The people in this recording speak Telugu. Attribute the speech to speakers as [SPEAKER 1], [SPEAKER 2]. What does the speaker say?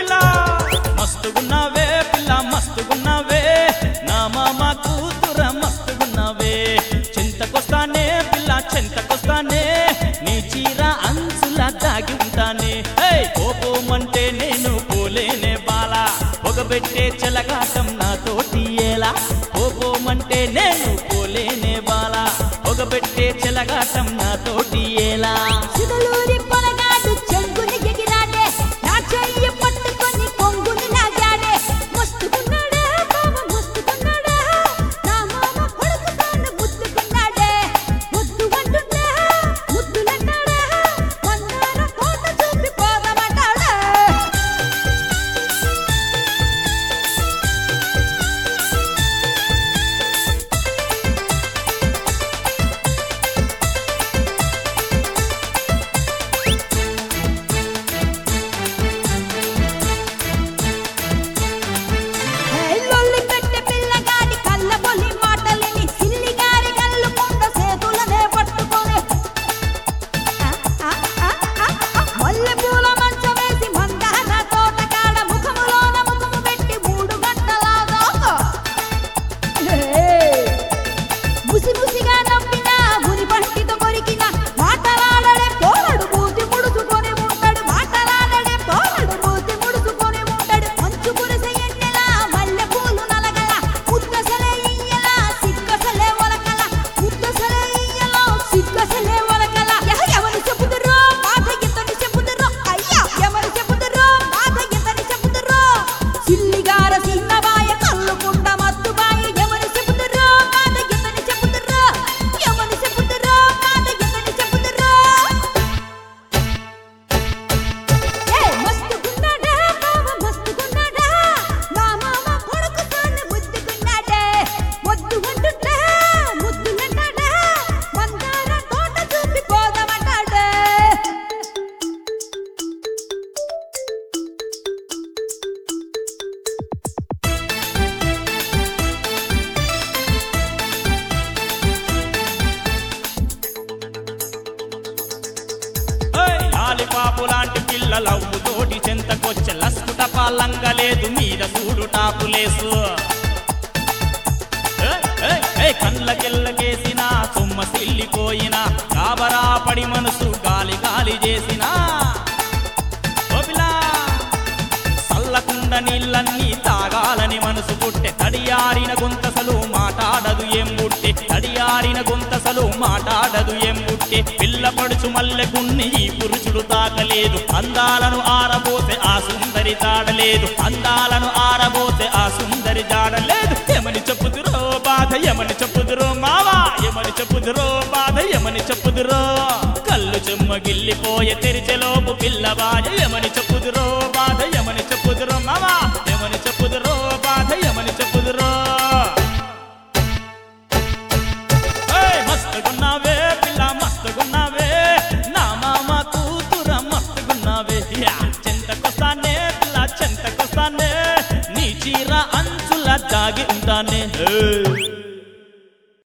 [SPEAKER 1] పిల్ల మస్తుగున్నావే పిల్ల మస్తుగున్నావే నా మామ కూతుర మస్తుగున్నావే చింతకొస్తానే పిల్ల చింతకొస్తానే నీ చీర అంచులా దాగి ఉంటానే హే కోపమంటే నేను పోలేనే బాల పొగబెట్టే చెలగాటం నాతోటి ఎలా కోపమంటే నేను పోలేనే బాల పొగబెట్టే చెలగాటం నాతోటి ఎలా
[SPEAKER 2] చిదలూరి పొలగాడు చెంగుని ఎగిరాడే నా చెయ్యి పట్టుకొని కొంగుని లాగాడే మస్తుకున్నాడే మామ మస్తుకున్నాడే నా మామ కొడుకు తాను ముద్దుకున్నాడే ముద్దు అంటుండే ముద్దులంటాడే మందార కోట చూపి పోదామంటాడే లొల్లి పెట్టే పిల్లగాడి కళ్ళ పొలి మాటలిని సిల్లిగారి కళ్ళు కొండ సేతులనే పట్టుకొని మల్లె పూల మంచం వేసి మందార తోట కాడ ముఖములోన ముఖము పెట్టి మూడు గంటలాగా ముసి ముసిగా నవ్వినా ముని పంటితో కొరికిన మాటలాడడే పోరడు మూతి ముడుచుకొని ఉంటాడు మాటలాడడే పోరడు మూతి ముడుచుకొని ఉంటాడు మంచు కురిసే ఎన్నెలా మల్లె పూలు నలగల ముద్దసలే ఇయ్యలా సిక్కసలే ఒలకల ముద్దసలే ఇయ్యలా సిక్కసలే ఒలకల ఎహ ఎవరు చెప్పుదురో బాధ ఎంతని చెప్పుదురో అయ్యా ఎవరు చెప్పుదురో బాధ ఎంతని చెప్పుదురో సిల్లిగార సిన్నబాయ కల్లుకుండ మత్తుబాయ ఎవరు చెప్పుదురో బాధ ఎంతని చెప్పుదురో ఎవరు చెప్పుదురో బాధ ఎంతని చెప్పుదురో ఏ మస్తుకున్నాడా మామ మస్తుకున్నాడా నా మామ కొడుకు తాను ముద్దుకున్నాడే ముద్దు అంటుంటే ముద్దులంటాడా మందార తోట చూపి పోదామంటాడే
[SPEAKER 1] లాలిపాపు లాంటి పిల్లలవ్వు తోటి చెంతకొచ్చే లస్కుట పాలంగలేదు మీద చూడు టాపులేసు ఏయ్, ఏయ్, ఏయ్, కళ్ళకెళ్ళకేసిన సొమ్మ సిల్లిపోయిన కాబరా పడి మనసు గాలి గాలి చేసిన చల్లకుండ నీళ్ళన్నీ తాగాలని మనసు పుట్టె తడియారిన గొంతసలు మాటాడదు ఏం బుట్టె తడియారిన గొంతసలు మాటాడదు ఏం బుట్టె పిల్ల పడుచు మల్లెకున్ని ఈ పురుషుడు తాకలేదు అందాలను ఆరబోతే ఆ సుందరి తాడలేదు అందాలను ఆరబోతే ఆ సుందరి జాడలేదు ఏమని చెప్పుదురో బాధ ఏమని చెప్పుదురో మావా ఏమని చెప్పుదురో బాధ ఏమని చెప్పుదురో కళ్ళు చెమ్మగిల్లిపోయే తెరిచెలోపు పిల్లవాయ ఏమని చెప్పుదురో బాధ